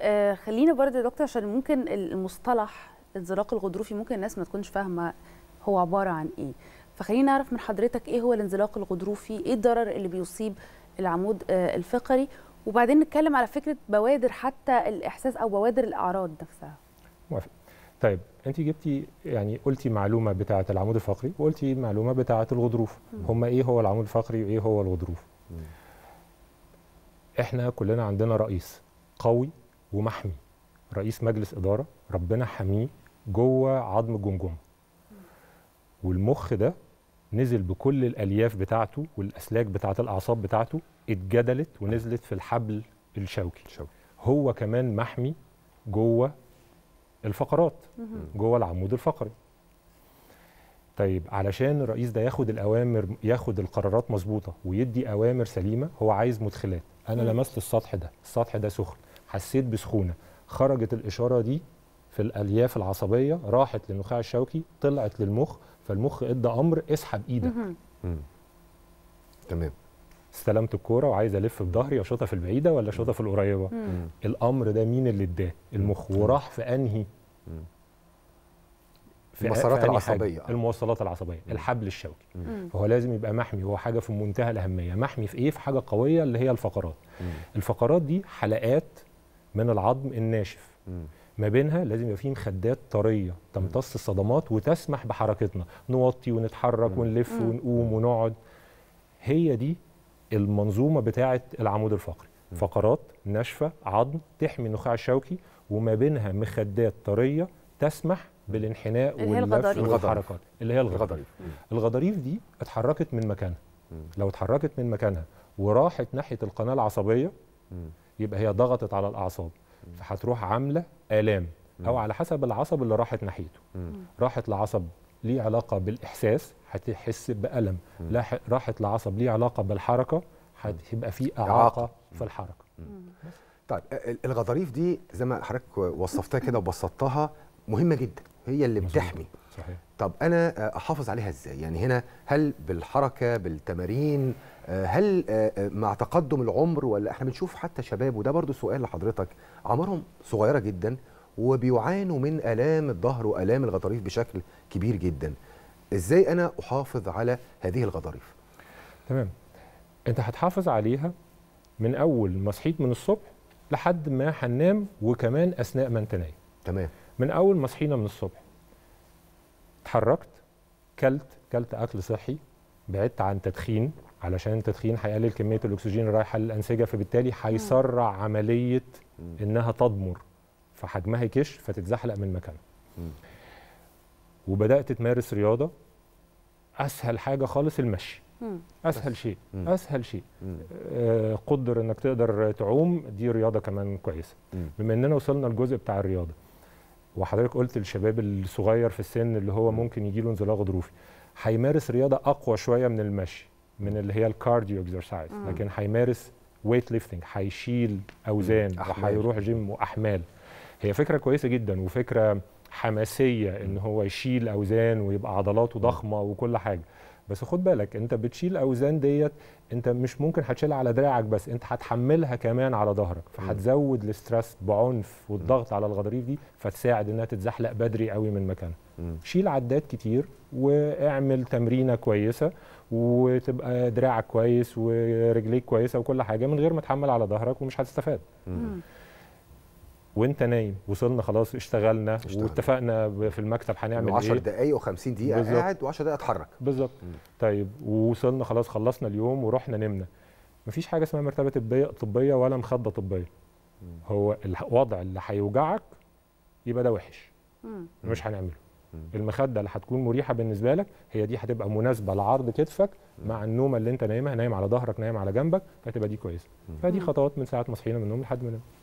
آه خلينا برضه يا دكتور عشان ممكن المصطلح الانزلاق الغضروفي ممكن الناس ما تكونش فاهمه هو عباره عن ايه فخلينا نعرف من حضرتك ايه هو الانزلاق الغضروفي ايه الضرر اللي بيصيب العمود آه الفقري وبعدين نتكلم على فكره بوادر حتى الاحساس او بوادر الاعراض نفسها موافق طيب انت جبتي يعني قلتي معلومه بتاعه العمود الفقري وقلتي معلومه بتاعه الغضروف هما ايه هو العمود الفقري وايه هو الغضروف احنا كلنا عندنا رئيس قوي ومحمي رئيس مجلس اداره ربنا حميه جوه عظم الجمجمه والمخ ده نزل بكل الالياف بتاعته والاسلاك بتاعه الاعصاب بتاعته اتجدلت ونزلت في الحبل الشوكي شوكي. هو كمان محمي جوه الفقرات جوه العمود الفقري طيب علشان الرئيس ده ياخد الاوامر ياخد القرارات مظبوطه ويدي اوامر سليمه هو عايز مدخلات انا مم. لمست السطح ده السطح ده سخن حسيت بسخونه خرجت الاشاره دي في الالياف العصبيه راحت للنخاع الشوكي طلعت للمخ فالمخ ادى امر اسحب ايدك مهم. مم. تمام استلمت الكوره وعايز الف بظهري اشوطها في البعيده ولا اشوطها في القريبه مم. مم. الامر ده مين اللي اداه المخ وراح في انهي مم. في المسارات في أنهي حاجة؟ العصبية. الموصلات العصبيه الحبل الشوكي مم. فهو لازم يبقى محمي وهو حاجه في منتهى الاهميه محمي في ايه في حاجه قويه اللي هي الفقرات مم. الفقرات دي حلقات من العظم الناشف مم. ما بينها لازم يبقى فيه مخدات طريه تمتص الصدمات وتسمح بحركتنا نوطي ونتحرك مم. ونلف مم. ونقوم ونقعد هي دي المنظومه بتاعه العمود الفقري مم. فقرات ناشفه عظم تحمي النخاع الشوكي وما بينها مخدات طريه تسمح بالانحناء اللي هي واللف الغضاريف. والحركات اللي هي الغضاريف الغضاريف مم. الغضاريف دي اتحركت من مكانها مم. لو اتحركت من مكانها وراحت ناحيه القناه العصبيه مم. يبقى هي ضغطت على الاعصاب فهتروح عامله الام او مم. على حسب العصب اللي راحت ناحيته مم. راحت لعصب ليه علاقه بالاحساس هتحس بالم مم. لا راحت لعصب ليه علاقه بالحركه هتبقى في إعاقة. اعاقه في الحركه طيب ال- الغضاريف دي زي ما حضرتك وصفتها كده وبسطتها مهمه جدا هي اللي مظبوط. بتحمي صحيح طب انا احافظ عليها ازاي يعني هنا هل بالحركه بالتمارين آه، هل آه، آه، مع تقدم العمر ولا احنا بنشوف حتى شباب وده برضو سؤال لحضرتك اعمارهم صغيره جدا وبيعانوا من الام الظهر والام الغضاريف بشكل كبير جدا ازاي انا احافظ على هذه الغضاريف تمام انت هتحافظ عليها من اول ما صحيت من الصبح لحد ما هننام وكمان اثناء ما انت نايم تمام من اول ما صحينا من الصبح اتحركت كلت كلت اكل صحي بعدت عن تدخين علشان التدخين هيقلل كميه الاكسجين اللي رايحه للانسجه فبالتالي هيسرع عمليه مم. انها تضمر فحجمها يكش فتتزحلق من مكانها مم. وبدات تمارس رياضه اسهل حاجه خالص المشي مم. اسهل شيء مم. اسهل شيء مم. آه، قدر انك تقدر تعوم دي رياضه كمان كويسه مم. بما اننا وصلنا للجزء بتاع الرياضه وحضرتك قلت للشباب الصغير في السن اللي هو ممكن يجي له انزلاق غضروفي هيمارس رياضه اقوى شويه من المشي من اللي هي الكارديو اكسرسايز مم. لكن هيمارس ويت ليفتنج هيشيل اوزان أحمال. وهيروح جيم واحمال هي فكره كويسه جدا وفكره حماسيه ان هو يشيل اوزان ويبقى عضلاته ضخمه وكل حاجه بس خد بالك انت بتشيل اوزان ديت انت مش ممكن هتشيلها على دراعك بس انت هتحملها كمان على ظهرك فهتزود الاسترس بعنف والضغط على الغضاريف دي فتساعد انها تتزحلق بدري قوي من مكانها مم. شيل عدات كتير واعمل تمرينه كويسه وتبقى دراعك كويس ورجليك كويسه وكل حاجه من غير ما تحمل على ظهرك ومش هتستفاد مم. وانت نايم وصلنا خلاص اشتغلنا, اشتغلنا. واتفقنا ب- في المكتب هنعمل 10 ايه دقائق و50 دقيقه بالظبط. قاعد و10 دقائق اتحرك بالظبط مم. طيب ووصلنا خلاص خلصنا اليوم ورحنا نمنا مفيش حاجه اسمها مرتبه طبيه طبيه ولا مخده طبيه هو الوضع اللي هيوجعك يبقى ده وحش مم. مش هنعمله مم. المخده اللي هتكون مريحه بالنسبه لك هي دي هتبقى مناسبه لعرض كتفك مع النومه اللي انت نايمها نايم على ظهرك نايم على جنبك فهتبقى دي كويسه فدي مم. خطوات من ساعه ما صحينا من النوم لحد ما ننام